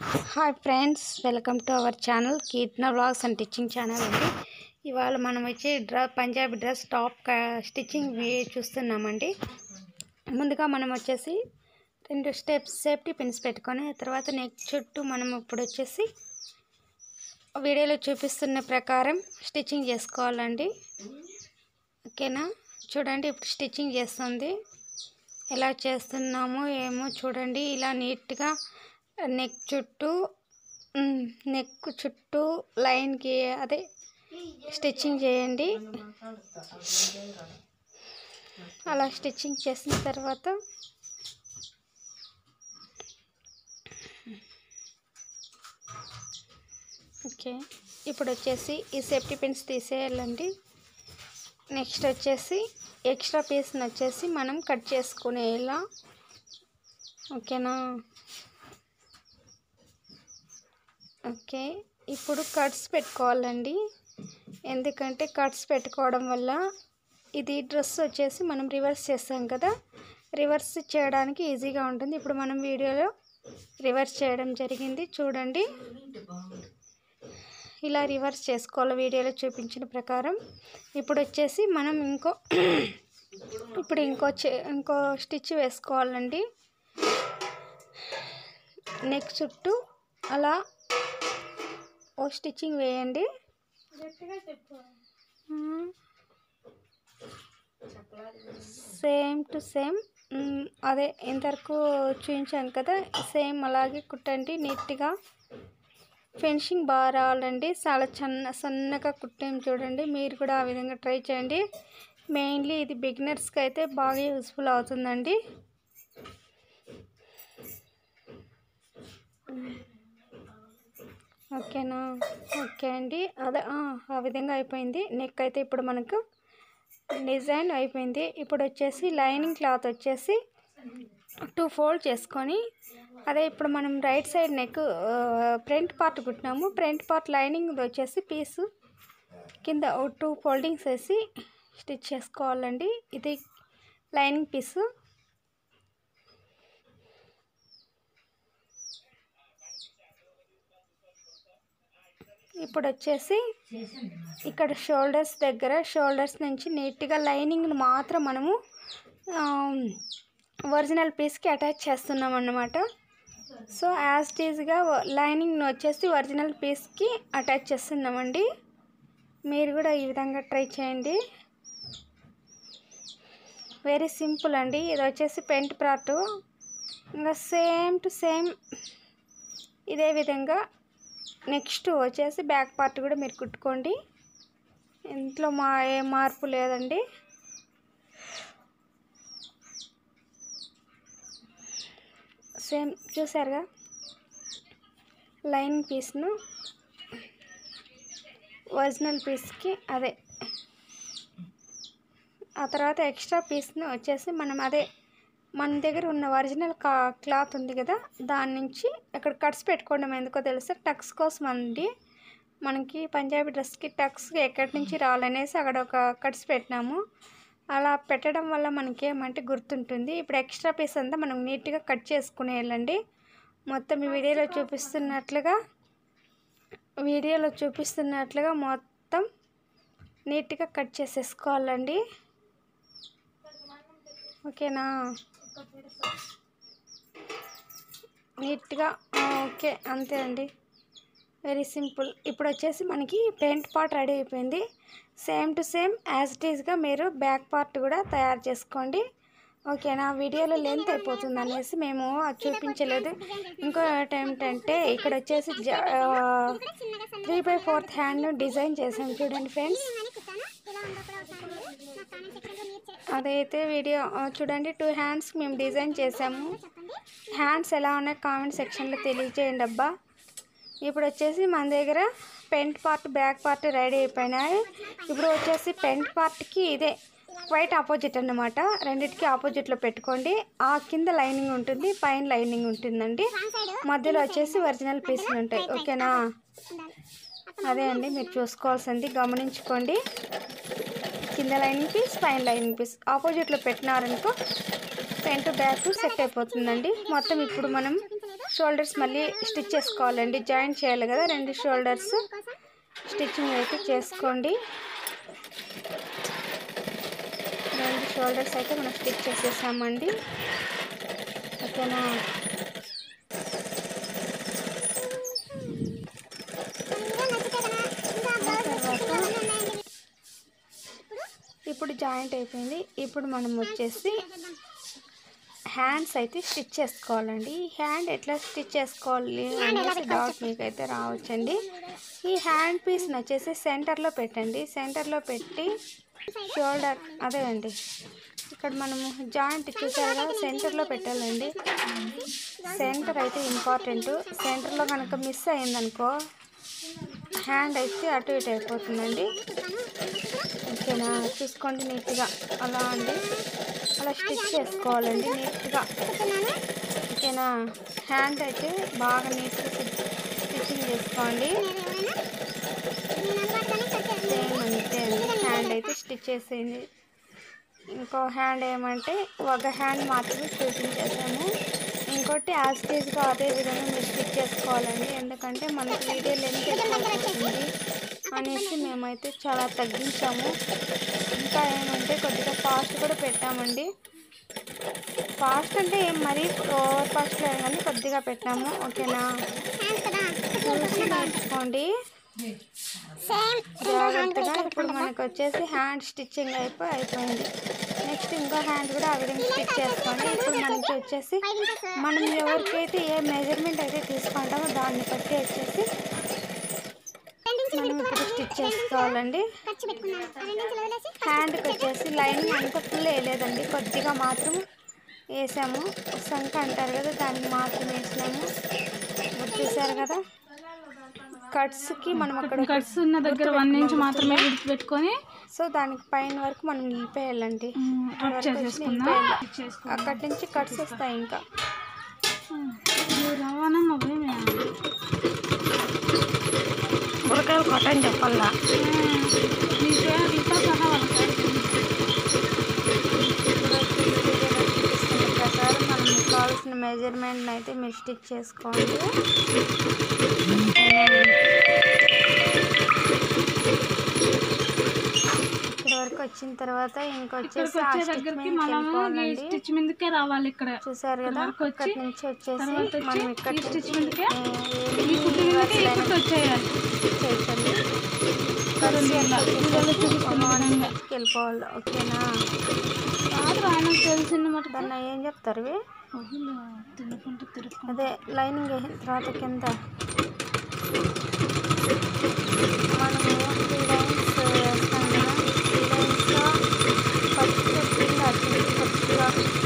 hi friends welcome to our channel Keerthana vlogs and teaching channel అండి ఇవాళ మనం వచ్చి డ్ర పంజాబీ డ్రెస్ టాప్ క- స్టిచ్చింగ్ వీ- చూస్తున్నామండి ముందుగా మనం వచ్చేసి రెండు స్టెప్స్ సేఫ్టీ పిన్స్ పెట్టుకొని ఆ తర్వాత నెక్ చుట్టూ మనం ఇప్పుడు వచ్చేసి వీడియోలో చూపిస్తున్న ప్రకారం స్టిచ్చింగ్ చేసుకోవాలండి ఓకేనా చూడండి ఇప్పుడు స్టిచ్చింగ్ చేస్తుంది ఎలా చేస్తున్నామో ఏమో చూడండి ఇలా నీట్గా నెక్ చుట్టూ మ్, నెక్ చుట్టూ లైన్కి అదే స్టిచ్చింగ్ చేయండి అలా స్టిచ్చింగ్ చేసిన తర్వాత ఓకే ఇప్పుడు వచ్చేసి ఈ సేఫ్టీ పిన్స్ తీసేయాలండి నెక్స్ట్ వచ్చేసి ఎక్స్ట్రా పీస్ని వచ్చేసి మనం కట్ చేసుకునేలా ఓకేనా ఓకే ఇప్పుడు కట్స్ పెట్టుకోవాలండి ఎందుకంటే కట్స్ పెట్టుకోవడం వల్ల ఇది డ్రెస్ వచ్చేసి మనం రివర్స్ చేస్తాం కదా రివర్స్ చేయడానికి ఈజీగా ఉంటుంది ఇప్పుడు మనం వీడియోలో రివర్స్ చేయడం జరిగింది చూడండి ఇలా రివర్స్ చేసుకోవాలి వీడియోలో చూపించిన ప్రకారం ఇప్పుడు వచ్చేసి మనం ఇంకో ఇప్పుడు ఇంకో చే ఇంకో స్టిచ్ వేసుకోవాలండి నెక్ చుట్టూ అలా ఓ స్టిచ్చింగ్ వేయండి సేమ్ టు సేమ్ అదే ఇంతవరకు చూపించాను కదా సేమ్ అలాగే కుట్టండి నీట్గా ఫినిషింగ్ బాగా రావాలండి చాలా చిన్న సన్నగా కుట్టాం చూడండి మీరు కూడా ఆ విధంగా ట్రై చేయండి మెయిన్లీ ఇది బిగినర్స్కి అయితే బాగా యూస్ఫుల్ అవుతుందండి ఓకేనా ఓకే అండి అదే ఆ, ఆ విధంగా అయిపోయింది నెక్ అయితే ఇప్పుడు మనకు డిజైన్ అయిపోయింది ఇప్పుడు వచ్చేసి లైనింగ్ క్లాత్ వచ్చేసి టూ ఫోల్డ్ చేసుకొని అదే ఇప్పుడు మనం right side neck front part కుట్టినాము ఫ్రంట్ పార్ట్ లైనింగ్ వచ్చేసి పీసు కింద టూ ఫోల్డింగ్స్ వేసి స్టిచ్ చేసుకోవాలండి ఇది లైనింగ్ పీసు ఇప్పుడు వచ్చేసి ఇక్కడ షోల్డర్స్ దగ్గర షోల్డర్స్ నుంచి నీట్గా లైనింగ్ని మాత్రం మనము ఒరిజినల్ పీస్కి అటాచ్ చేస్తున్నాం అన్నమాట సో యాజ్ టీజ్గా లైనింగ్ని వచ్చేసి ఒరిజినల్ పీస్కి అటాచ్ చేస్తున్నామండి మీరు కూడా ఈ విధంగా ట్రై చేయండి వెరీ సింపుల్ అండి ఇది వచ్చేసి పెంట్ ప్రాటు ఇంకా సేమ్ టు సేమ్ ఇదే విధంగా నెక్స్ట్ వచ్చేసి బ్యాక్ పార్ట్ కూడా మీరు కుట్టుకోండి ఇంట్లో మా ఏ మార్పు లేదండి సేమ్ చూసారుగా లైన్ పీస్ను ఒరిజినల్ పీస్కి అదే ఆ తర్వాత ఎక్స్ట్రా పీస్ని వచ్చేసి మనం అదే మన దగ్గర ఉన్న ఒరిజినల్ కా క్లాత్ ఉంది కదా దాని నుంచి అక్కడ కట్స్ పెట్టుకోవడం ఎందుకో తెలుసా టక్స్ కోసం అండి మనకి పంజాబీ డ్రెస్కి టక్స్ ఎక్కడి నుంచి రావాలనేసి అక్కడ ఒక కట్స్ పెట్టినాము అలా పెట్టడం వల్ల మనకి ఏమంటే గుర్తుంటుంది ఇప్పుడు ఎక్స్ట్రా పీస్ అంతా మనం నీట్గా కట్ చేసుకునేయాలండి మొత్తం ఈ వీడియోలో చూపిస్తున్నట్లుగా వీడియోలో చూపిస్తున్నట్లుగా మొత్తం నీట్గా కట్ చేసేసుకోవాలండి ఓకేనా నీట్గా ఆ, ఓకే అంతే అండి వెరీ సింపుల్ ఇప్పుడు వచ్చేసి మనకి పెయింట్ పార్ట్ రెడీ అయిపోయింది same to same as it ఈస్గా మీరు బ్యాక్ పార్ట్ కూడా తయారు చేసుకోండి ఓకేనా వీడియోలో లెంత్ అయిపోతుంది అనేసి మేము అది చూపించలేదు ఇంకోటి ఏమిటంటే ఇక్కడ వచ్చేసి three by fourth hand design చేసాం చూడండి ఫ్రెండ్స్ అదైతే వీడియో ఆ, చూడండి టూ హ్యాండ్స్ మేము డిజైన్ చేసాము హ్యాండ్స్ ఎలా ఉన్నాయి కామెంట్ సెక్షన్లో తెలియజేయండి అబ్బా ఇప్పుడు వచ్చేసి మన దగ్గర pant part back part ready అయిపోయినాయి ఇప్పుడు వచ్చేసి పెంట్ పార్ట్కి ఇదే వైట్ ఆపోజిట్ అన్నమాట రెండిటికి ఆపోజిట్లో పెట్టుకోండి ఆ కింద లైనింగ్ ఉంటుంది పైన లైనింగ్ ఉంటుందండి మధ్యలో వచ్చేసి ఒరిజినల్ పీసులు ఉంటాయి ఓకేనా అదే అండి మీరు చూసుకోవాల్సింది గమనించుకోండి కింద లైనింగ్ పీస్ పైన లైనింగ్ పీస్ ఆపోజిట్లో పెట్టినారనుకో ఫ్రంట్ బ్యాక్ సెట్ అయిపోతుందండి మొత్తం ఇప్పుడు మనం షోల్డర్స్ మళ్ళీ స్టిచ్ చేసుకోవాలండి జాయింట్ చేయాలి కదా రెండు షోల్డర్స్ స్టిచ్చింగ్ అయితే చేసుకోండి రెండు షోల్డర్స్ అయితే మనం స్టిచ్ చేసేసామండి ఓకేనా ఇప్పుడు జాయింట్ అయిపోయింది ఇప్పుడు మనం వచ్చేసి హ్యాండ్స్ అయితే స్టిచ్ చేసుకోవాలండి ఈ హ్యాండ్ ఎట్లా స్టిచ్ చేసుకోవాలి అనేసి డౌట్ మీకైతే రావచ్చండి ఈ హ్యాండ్ పీస్ని వచ్చేసి సెంటర్లో పెట్టండి సెంటర్లో పెట్టి షోల్డర్ అదే అండి ఇక్కడ మనము జాయింట్ చూసారు కదా సెంటర్లో పెట్టాలండి సెంటర్ అయితే ఇంపార్టెంట్ సెంటర్లో కనుక మిస్ అయిందనుకో హ్యాండ్ అయితే అటు ఇటు అయిపోతుందండి ఓకేనా చూసుకోండి నీట్గా అలా అండి అలా స్టిచ్ చేసుకోవాలండి నీట్గా ఓకేనా హ్యాండ్ అయితే బాగా నీట్గా స్టిచ్చింగ్ చేసుకోండి సేమ్ అంతే అండి హ్యాండ్ అయితే స్టిచ్ చేసేయండి ఇంకో హ్యాండ్ ఏమంటే ఒక హ్యాండ్ మాత్రమే చూపించేసాము ఇంకోటి యాజ్ టీజ్గా అదే విధంగా మీరు స్టిచ్ చేసుకోవాలండి ఎందుకంటే మనకి వీడియో లెంత్ ఎక్కువైపోతుంది అనేసి మేమైతే చాలా తగ్గించాము ఇంకా ఏమంటే కొద్దిగా ఫాస్ట్ కూడా పెట్టామండి ఫాస్ట్ అంటే ఏం మరీ ఓవర్ ఫాస్ట్ లేదు కానీ కొద్దిగా పెట్టాము ఓకేనా చూసి నేర్చుకోండి జాగ్రత్తగా ఇప్పుడు మనకు వచ్చేసి హ్యాండ్ స్టిచ్చింగ్ అయిపోయి అయిపోయింది నెక్స్ట్ ఇంకో హ్యాండ్ కూడా ఆ విధంగా స్టిచ్ చేసుకోండి ఇప్పుడు మనకి వచ్చేసి మనం ఎవరికైతే ఏ మెజర్మెంట్ అయితే తీసుకుంటామో దాన్ని బట్టి వచ్చేసి మనం ఇప్పుడు స్టిచ్ చేసుకోవాలండి హ్యాండ్కి వచ్చేసి లైనింగ్ అంత ఫుల్ వేయలేదండి కొద్దిగా మాత్రం వేసాము సంక అంటారు కదా దానికి మాత్రం వేసినాము ఇప్పుడు చూసారు కదా కట్స్కి మనం అక్కడ కట్స్ ఉన్న దగ్గర వన్ ఇంచ్ మాత్రమే విడిచి పెట్టుకొని సో దానికి పైన వరకు మనం నిలిపేయాలండి కట్ చేసేసుకుందాం చేసుకుందాం అక్కడి నుంచి కట్స్ వస్తాయి ఇంకా రవాణా మొబైల్ ఉడకాయలు కొట్టని చెప్పాలా మీ పేర్లతో సహా వాళ్ళకి ప్రకారం మనం కావాల్సిన మెజర్మెంట్ అయితే మీరు స్టిచ్ చేసుకోండి ఇక్కడ వరకు వచ్చిన తర్వాత ఇంకొచ్చేసి ఆ వచ్చే స్టిచ్ దగ్గరికి మీదకి మనము ఈ వెళ్ళిపోవాలండి స్టిచ్ మీదకే రావాలి ఇక్కడ చూసారు కదా వరకు వచ్చి, అక్కడి నుంచి వచ్చేసి తర్వాత వచ్చి మనం ఇక్కడ ఈ స్టిచ్ మీదకే ఏ- ఈ కుట్టు మీదకే ఈ కుట్టు వచ్చేయాలి చేయకండి చూడండి ఇలా వీడియోలో చూపిస్తున్న విధంగా వెళ్ళిపోవాలి ఓకేనా కాదు ఆయనకు తెలిసిన మాట దాన్ని ఏం చెప్తారు ఇవి తినుకుంటూ తిరుక్కుంటూ అదే లైనింగ్ వేసిన తర్వాత కింద మనము త్రీ లైన్స్ వేస్తాం కదా త్రీ లైన్స్లో ఫస్ట్ కింద చిన్న కొద్దిగా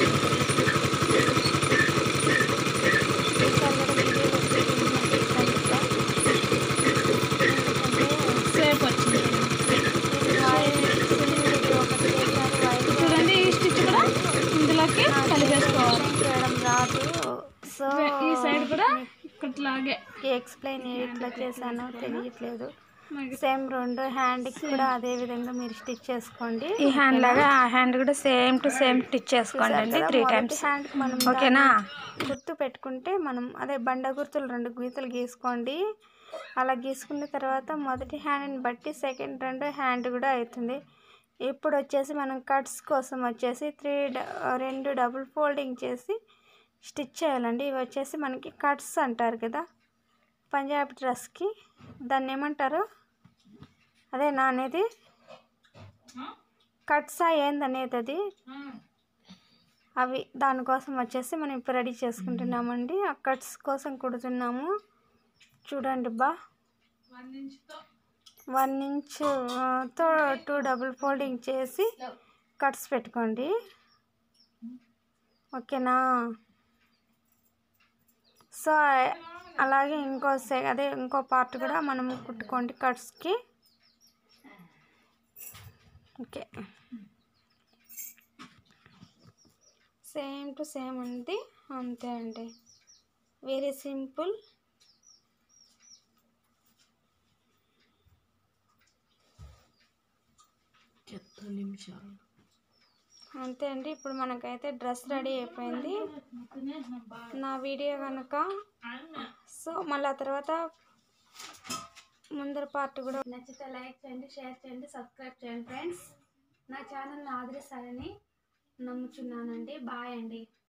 చూసారు కదా వీడియోలో చూపించినట్టు ఎందుకంటే సేపు వచ్చింది ఇది వైట్ ఇది ఒకటి వేసారు వైట్ చూడండి ఈ స్టిచ్ కూడా ఇందులోకి కలిపేసుకోవాలి చేయడం రాదు సో ఈ సైడ్ కూడా ఇక్కట్లాగే ఎక్స్ప్లెయిన్ ఎట్లా చేశానో తెలియట్లేదు సేమ్ రెండు హ్యాండ్కి కూడా అదే విధంగా మీరు స్టిచ్ చేసుకోండి ఈ హ్యాండ్ లాగా ఆ హ్యాండ్ కూడా సేమ్ టు సేమ్ స్టిచ్ చేసుకోండి అండి త్రీ టైమ్స్ హ్యాండ్ మనం ఓకేనా దాన్ని గుర్తు పెట్టుకుంటే మనం అదే బండ గుర్తులు రెండు గీతలు గీసుకోండి అలా గీసుకున్న తర్వాత మొదటి హ్యాండ్ని బట్టి సెకండ్ రెండు హ్యాండ్ కూడా అవుతుంది ఇప్పుడు వచ్చేసి మనం కట్స్ కోసం వచ్చేసి త్రీ రెండు డబుల్ ఫోల్డింగ్ చేసి స్టిచ్ చేయాలండి ఇవి వచ్చేసి మనకి కట్స్ అంటారు కదా పంజాబీ డ్రెస్కి దాన్ని ఏమంటారు అదే నా అనేది కట్సా ఏందనేది అది అవి దానికోసం వచ్చేసి మనం ఇప్పుడు రెడీ చేసుకుంటున్నామండి ఆ కట్స్ కోసం కుడుతున్నాము చూడండి బా వన్ ఇంచ్ ఆ, తో టూ డబుల్ ఫోల్డింగ్ చేసి కట్స్ పెట్టుకోండి ఓకేనా సో అలాగే ఇంకో సే అదే ఇంకో పార్ట్ కూడా మనం కుట్టుకోండి కట్స్కి ఓకే సేమ్ టు సేమ్ ఉంది అంతే అండి వెరీ సింపుల్ అంతే అండి ఇప్పుడు మనకైతే డ్రెస్ రెడీ అయిపోయింది నా వీడియో కనుక సో మళ్ళీ ఆ తర్వాత ముందర పార్ట్ కూడా నచ్చితే లైక్ చేయండి షేర్ చేయండి సబ్స్క్రైబ్ చేయండి ఫ్రెండ్స్ నా ఛానల్ని ఆదరిస్తారని నమ్ముచున్నానండి బాయ్ అండి